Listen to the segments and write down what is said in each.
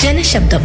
ജനശബ്ദം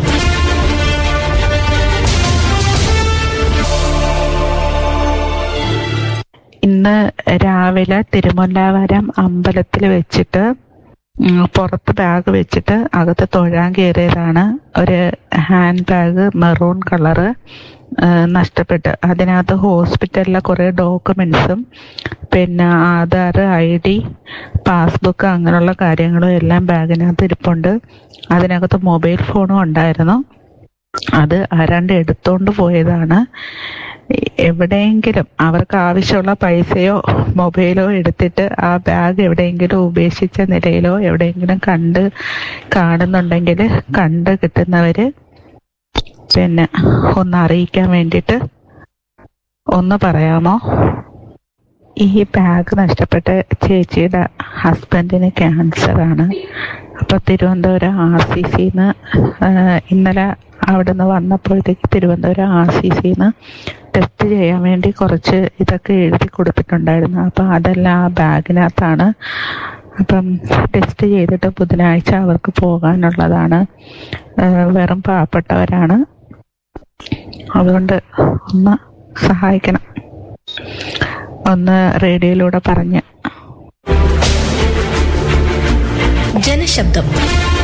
ഇന്ന് രാവിലെ തിരുമുല്ലാവാരം അമ്പലത്തിൽ വെച്ചിട്ട് ഉം, പുറത്ത് ബാഗ് വെച്ചിട്ട് അകത്ത് തൊഴാൻ കയറിയതാണ് ഒരു ഹാൻഡ് ബാഗ് മെറൂൺ കളറ് നഷ്ടപ്പെട്ട് അതിനകത്ത് ഹോസ്പിറ്റലിലെ കുറേ ഡോക്യുമെന്റ്സും പിന്നെ ആധാർ ഐ ഡി പാസ്ബുക്ക് അങ്ങനെയുള്ള കാര്യങ്ങളും എല്ലാം ബാഗിനകത്ത് ഇരിപ്പുണ്ട് അതിനകത്ത് മൊബൈൽ ഫോണും ഉണ്ടായിരുന്നു അത് ആരാണ്ട് എടുത്തോണ്ട് പോയതാണ് എവിടെയെങ്കിലും അവർക്ക് ആവശ്യമുള്ള പൈസയോ മൊബൈലോ എടുത്തിട്ട് ആ ബാഗ് എവിടെയെങ്കിലും ഉപേക്ഷിച്ച നിലയിലോ എവിടെയെങ്കിലും കണ്ട് കാണുന്നുണ്ടെങ്കിൽ കണ്ട് കിട്ടുന്നവര് പിന്നെ ഒന്ന് അറിയിക്കാൻ വേണ്ടിയിട്ട് ഒന്ന് പറയാമോ ഈ ബാഗ് നഷ്ടപ്പെട്ട ചേച്ചിയുടെ ഹസ്ബൻഡിന് ക്യാൻസർ ആണ് അപ്പൊ തിരുവനന്തപുരം ആർ സി സിന്ന് ഇന്നലെ അവിടുന്ന് വന്നപ്പോഴത്തേക്ക് തിരുവനന്തപുരം ആർ സി സിന്ന് ടെസ്റ്റ് ചെയ്യാൻ വേണ്ടി കുറച്ച് ഇതൊക്കെ എഴുതി കൊടുത്തിട്ടുണ്ടായിരുന്നു അപ്പൊ അതെല്ലാം ആ ബാഗിനകത്താണ് അപ്പം ടെസ്റ്റ് ചെയ്തിട്ട് ബുധനാഴ്ച അവർക്ക് പോകാനുള്ളതാണ് ഏഹ് വെറും പാവപ്പെട്ടവരാണ് അതുകൊണ്ട് ഒന്ന് സഹായിക്കണം ഒന്ന് റേഡിയോയിലൂടെ പറഞ്ഞ് ജനശബ്ദം